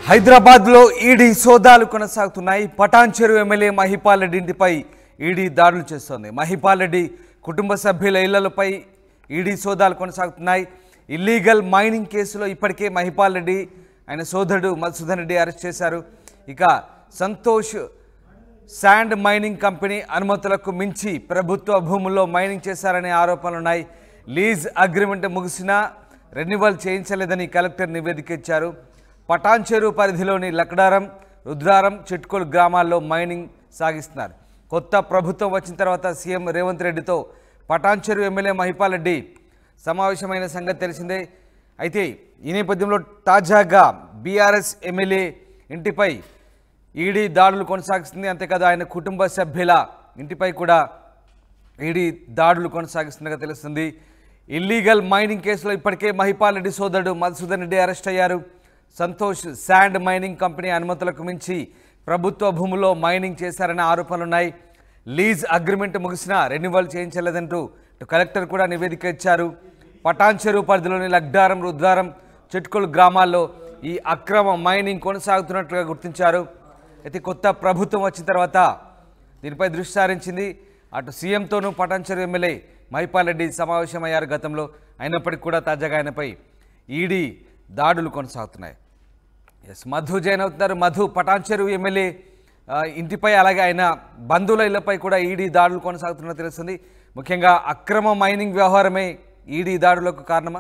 హైదరాబాద్ లో ఈడీ సోదాలు కొనసాగుతున్నాయి పటాన్ చెరువు ఎమ్మెల్యే మహిపాల్ రెడ్డి ఇంటిపై ఈడీ దాడులు చేస్తోంది మహిపాల్ రెడ్డి కుటుంబ సభ్యుల ఇళ్లపై ఈడీ సోదాలు కొనసాగుతున్నాయి ఇల్లీగల్ మైనింగ్ కేసులో ఇప్పటికే మహిపాల్ రెడ్డి ఆయన సోదరుడు మధుసూదన్ రెడ్డి అరెస్ట్ చేశారు ఇక సంతోష్ శాండ్ మైనింగ్ కంపెనీ అనుమతులకు మించి ప్రభుత్వ భూముల్లో మైనింగ్ చేశారనే ఆరోపణలున్నాయి లీజ్ అగ్రిమెంట్ ముగిసినా రెన్యువల్ చేయించలేదని కలెక్టర్ నివేదిక ఇచ్చారు పటాన్ చెరువు పరిధిలోని లక్డారం రుద్రారం చిట్కోలు గ్రామాల్లో మైనింగ్ సాగిస్తున్నారు కొత్త ప్రభుత్వం వచ్చిన తర్వాత సీఎం రేవంత్ రెడ్డితో పటాన్ చెరువు ఎమ్మెల్యే మహిపాల్ రెడ్డి సమావేశమైన సంగతి తెలిసిందే అయితే ఈ నేపథ్యంలో తాజాగా బీఆర్ఎస్ ఎమ్మెల్యే ఇంటిపై ఈడీ దాడులు కొనసాగిస్తుంది అంతేకాదు ఆయన కుటుంబ సభ్యుల ఇంటిపై కూడా ఈడీ దాడులు కొనసాగిస్తుండగా తెలుస్తుంది ఇల్లీగల్ మైనింగ్ కేసులో ఇప్పటికే మహిపాల్ రెడ్డి సోదరుడు మధుసూదన్ రెడ్డి అరెస్ట్ అయ్యారు సంతోష్ శాండ్ మైనింగ్ కంపెనీ అనుమతులకు మించి ప్రభుత్వ భూముల్లో మైనింగ్ చేశారనే ఆరోపణలున్నాయి లీజ్ అగ్రిమెంట్ ముగిసినా రెన్యువల్ చేయించలేదంటూ ఇటు కలెక్టర్ కూడా నివేదిక ఇచ్చారు పటాన్ చెరువు పరిధిలోని లగ్డారం రుద్రారం చిట్కోలు గ్రామాల్లో ఈ అక్రమ మైనింగ్ కొనసాగుతున్నట్లుగా గుర్తించారు అయితే కొత్త ప్రభుత్వం వచ్చిన తర్వాత దీనిపై దృష్టి సారించింది అటు సీఎంతోనూ పటాన్చెరు ఎమ్మెల్యే మహిపాల్ రెడ్డి సమావేశమయ్యారు గతంలో అయినప్పటికీ కూడా తాజాగా ఆయనపై ఈడీ దాడులు కొనసాగుతున్నాయి ఎస్ మధు జైన్ అవుతున్నారు మధు పటాన్చెరు ఎమ్మెల్యే ఆ, ఇంటిపై అలాగే ఆయన బంధువుల ఇళ్లపై కూడా ఈడీ దాడులు కొనసాగుతున్నట్టు తెలుస్తుంది ముఖ్యంగా అక్రమ మైనింగ్ వ్యవహారమే ఈడీ దాడులకు కారణమా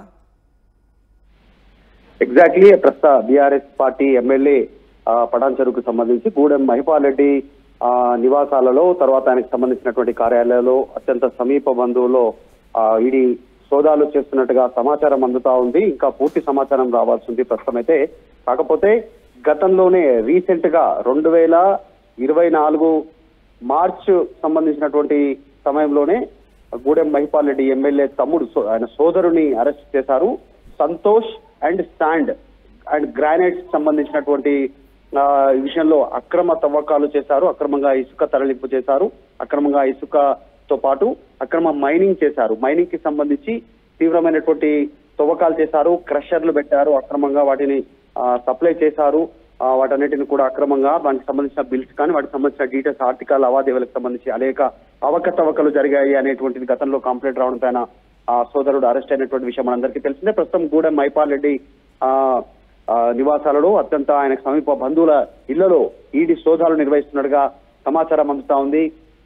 ఎగ్జాక్ట్లీ ప్రస్తుత బీఆర్ఎస్ పార్టీ ఎమ్మెల్యే ఆ, పటాన్ చెరువుకు సంబంధించి గూడెం మహిపాల్ రెడ్డి ఆ, నివాసాలలో తర్వాత ఆయనకు సంబంధించినటువంటి కార్యాలయాల్లో అత్యంత సమీప బంధువులో ఈడీ సోదాలు చేస్తున్నట్టుగా సమాచారం అందుతా ఉంది ఇంకా పూర్తి సమాచారం రావాల్సి ఉంది ప్రస్తుతం అయితే కాకపోతే గతంలోనే రీసెంట్ గా రెండు వేల ఇరవై నాలుగు మార్చ్ సంబంధించినటువంటి సమయంలోనే గూడెం మహిపాల్ రెడ్డి ఎమ్మెల్యే తమ్ముడు సో- ఆయన సోదరుని అరెస్ట్ చేశారు Santosh and stand and granites సంబంధించినటువంటి ఆ, ఈ విషయంలో అక్రమ తవ్వకాలు చేశారు అక్రమంగా ఇసుక తరలింపు చేశారు అక్రమంగా ఇసుకతో పాటు అక్రమ మైనింగ్ చేశారు మైనింగ్ కి సంబంధించి తీవ్రమైనటువంటి తవ్వకాలు చేశారు క్రషర్లు పెట్టారు అక్రమంగా వాటిని ఆ, సప్లై చేశారు ఆ, వాటన్నిటిని కూడా అక్రమంగా దానికి సంబంధించిన బిల్స్ కానీ వాటికి సంబంధించిన డీటెయిల్స్ ఆర్టికల్ లావాదేవీలకు సంబంధించి అనేక అవకతవకలు జరిగాయి అనేటువంటిది గతంలో కంప్లైంట్ రావడంతో ఆయన ఆ సోదరుడు అరెస్ట్ అయినటువంటి విషయం మనందరికీ తెలిసిందే ప్రస్తుతం గూడెం మైపాల్ రెడ్డి ఆ ఆ, నివాసాలలో అత్యంత ఆయనకు సమీప బంధువుల ఇళ్లలో ఈడీ సోదాలు నిర్వహిస్తున్నట్టుగా సమాచారం అందుతా ఉంది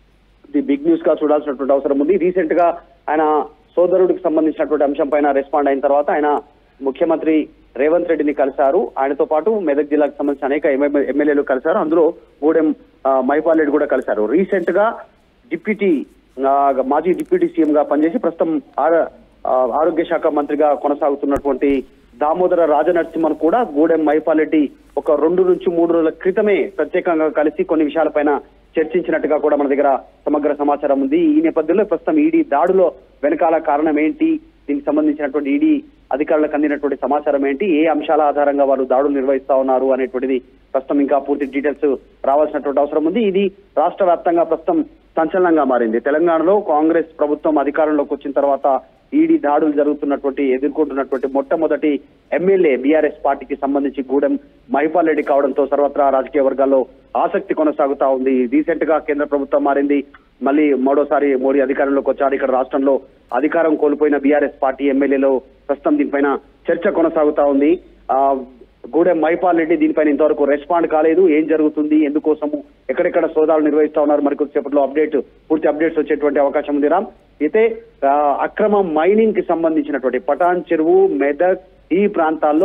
ఇది బిగ్ న్యూస్ గా చూడాల్సినటువంటి అవసరం ఉంది రీసెంట్ గా ఆయన సోదరుడికి సంబంధించినటువంటి అంశం పైన రెస్పాండ్ అయిన తర్వాత ఆయన ముఖ్యమంత్రి రేవంత్ రెడ్డిని కలిశారు ఆయనతో పాటు మెదక్ జిల్లాకు సంబంధించిన అనేక ఎమ్మె- ఎమ్మెల్యేలు కలిశారు అందులో గూడెం ఆ, మైపాల్ రెడ్డి కూడా కలిశారు రీసెంట్ గా డిప్యూటీ ఆ, మాజీ డిప్యూటీ సీఎం గా పనిచేసి ప్రస్తుతం ఆర- ఆ, ఆరోగ్య శాఖ మంత్రిగా కొనసాగుతున్నటువంటి దామోదర రాజనరసింహన్ కూడా గూడెం మైపాల్ రెడ్డి ఒక రెండు నుంచి మూడు రోజుల క్రితమే ప్రత్యేకంగా కలిసి కొన్ని విషయాలపైన చర్చించినట్టుగా కూడా మన దగ్గర సమగ్ర సమాచారం ఉంది ఈ నేపథ్యంలో ప్రస్తుతం ఈడీ దాడులో వెనకాల కారణం ఏంటి దీనికి సంబంధించినటువంటి ఈడీ అధికారులకు అందినటువంటి సమాచారం ఏంటి ఏ అంశాల ఆధారంగా వాళ్ళు దాడులు నిర్వహిస్తా ఉన్నారు అనేటువంటిది ప్రస్తుతం ఇంకా పూర్తి డీటెయిల్స్ రావాల్సినటువంటి అవసరం ఉంది ఇది రాష్ట్ర వ్యాప్తంగా ప్రస్తుతం సంచలనంగా మారింది తెలంగాణలో కాంగ్రెస్ ప్రభుత్వం అధికారంలోకి వచ్చిన తర్వాత ఈడీ దాడులు జరుగుతున్నటువంటి ఎదుర్కొంటున్నటువంటి మొట్టమొదటి ఎమ్మెల్యే బీఆర్ఎస్ పార్టీకి సంబంధించి గూడెం మహిపాల్ రెడ్డి కావడంతో సర్వత్రా రాజకీయ వర్గాల్లో ఆసక్తి కొనసాగుతా ఉంది రీసెంట్ గా కేంద్ర ప్రభుత్వం మారింది మళ్ళీ మూడోసారి మోడీ అధికారంలోకి వచ్చారు ఇక్కడ రాష్ట్రంలో అధికారం కోల్పోయిన బీఆర్ఎస్ పార్టీ ఎమ్మెల్యేలో ప్రస్తుతం దీనిపైన చర్చ కొనసాగుతా ఉంది ఆ గూడెం మైపాల్ రెడ్డి దీనిపైన ఇంతవరకు రెస్పాండ్ కాలేదు ఏం జరుగుతుంది ఎందుకోసము ఎక్కడెక్కడ సోదాలు నిర్వహిస్తా ఉన్నారు మరి కొద్దిసేపట్లో అప్డేట్ పూర్తి అప్డేట్స్ వచ్చేటువంటి అవకాశం ఉంది రామ్ అయితే ఆ, అక్రమ మైనింగ్ కి సంబంధించినటువంటి పటాన్ చెరువు మెదక్ ఈ ప్రాంతాల్లో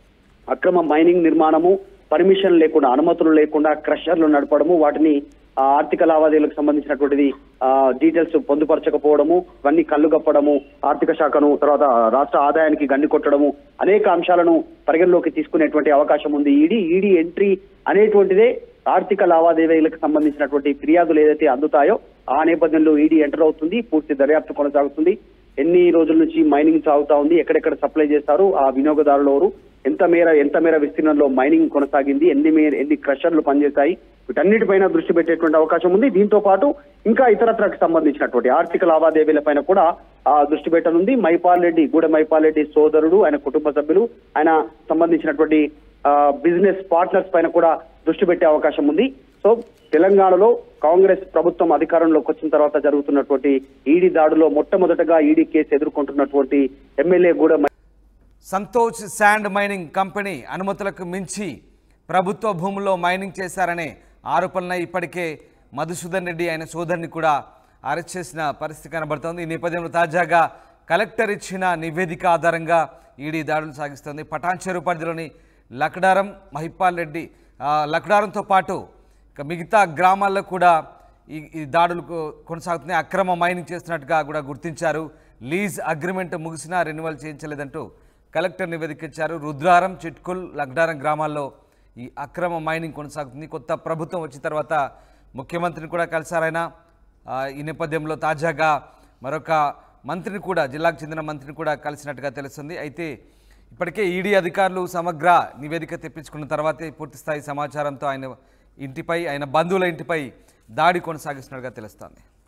అక్రమ మైనింగ్ నిర్మాణము పర్మిషన్ లేకుండా అనుమతులు లేకుండా క్రషర్లు నడపడము వాటిని ఆ, ఆర్థిక లావాదేవీలకు సంబంధించినటువంటిది ఆ, డీటెయిల్స్ పొందుపరచకపోవడము ఇవన్నీ కళ్ళుగప్పడము ఆర్థిక శాఖను తర్వాత రాష్ట్ర ఆదాయానికి గండి కొట్టడము అనేక అంశాలను పరిగణలోకి తీసుకునేటువంటి అవకాశం ఉంది ఈడీ ఈడీ ఎంట్రీ అనేటువంటిదే ఆర్థిక లావాదేవీలకు సంబంధించినటువంటి ఫిర్యాదులు ఏదైతే అందుతాయో ఆ నేపథ్యంలో ఈడీ ఎంటర్ అవుతుంది పూర్తి దర్యాప్తు కొనసాగుతుంది ఎన్ని రోజుల నుంచి మైనింగ్ సాగుతా ఉంది ఎక్కడెక్కడ సప్లై చేస్తారు ఆ వినియోగదారులు ఎవరు ఎంత మేర ఎంత మేర విస్తీర్ణంలో మైనింగ్ కొనసాగింది ఎన్ని మేర ఎన్ని క్రషర్లు పనిచేస్తాయి వీటన్నిటిపైన దృష్టి పెట్టేటువంటి అవకాశం ఉంది దీంతో పాటు ఇంకా ఇతరత్రకు సంబంధించినటువంటి ఆర్థిక లావాదేవీలపైన కూడా ఆ దృష్టి పెట్టనుంది మైపాల్ రెడ్డి గూడె మైపాల్ రెడ్డి సోదరుడు ఆయన కుటుంబ సభ్యులు ఆయన సంబంధించినటువంటి ఆ, బిజినెస్ పార్ట్నర్స్ పైన కూడా దృష్టి పెట్టే అవకాశం ఉంది సో తెలంగాణలో కాంగ్రెస్ ప్రభుత్వం అధికారంలోకి వచ్చిన తర్వాత జరుగుతున్నటువంటి ఈడీ దాడిలో మొట్టమొదటగా ఈడీ కేసు ఎదుర్కొంటున్నటువంటి ఎమ్మెల్యే కూడా సంతోష్ శాండ్ మైనింగ్ కంపెనీ అనుమతులకు మించి ప్రభుత్వ భూముల్లో మైనింగ్ చేశారనే ఆరోపణలు ఇప్పటికే మధుసూదన్ రెడ్డి ఆయన సోదరుని కూడా అరెస్ట్ చేసిన పరిస్థితి కనబడుతోంది ఈ నేపథ్యంలో తాజాగా కలెక్టర్ ఇచ్చిన నివేదిక ఆధారంగా ఈడీ దాడులు సాగిస్తోంది పటాన్ చెరువు పరిధిలోని లక్డారం మహిపాల్ రెడ్డి ఆ, లక్డారంతో పాటు ఇక మిగతా గ్రామాల్లో కూడా ఈ ఈ దాడులు కొ- కొనసాగుతున్నాయి అక్రమ మైనింగ్ చేస్తున్నట్టుగా కూడా గుర్తించారు లీజ్ అగ్రిమెంట్ ముగిసినా రెన్యువల్ చేయించలేదంటూ కలెక్టర్ నివేదిక ఇచ్చారు రుద్రారం చిట్కుల్ లగ్డారం గ్రామాల్లో ఈ అక్రమ మైనింగ్ కొనసాగుతుంది కొత్త ప్రభుత్వం వచ్చిన తర్వాత ముఖ్యమంత్రిని కూడా కలిశారాయన ఆ, ఈ నేపథ్యంలో తాజాగా మరొక మంత్రిని కూడా జిల్లాకు చెందిన మంత్రిని కూడా కలిసినట్టుగా తెలుస్తుంది అయితే ఇప్పటికే ఈడీ అధికారులు సమగ్ర నివేదిక తెప్పించుకున్న తర్వాతే పూర్తిస్థాయి సమాచారంతో ఆయన ఇంటిపై ఆయన బంధువుల ఇంటిపై దాడి కొనసాగిస్తున్నట్టుగా తెలుస్తోంది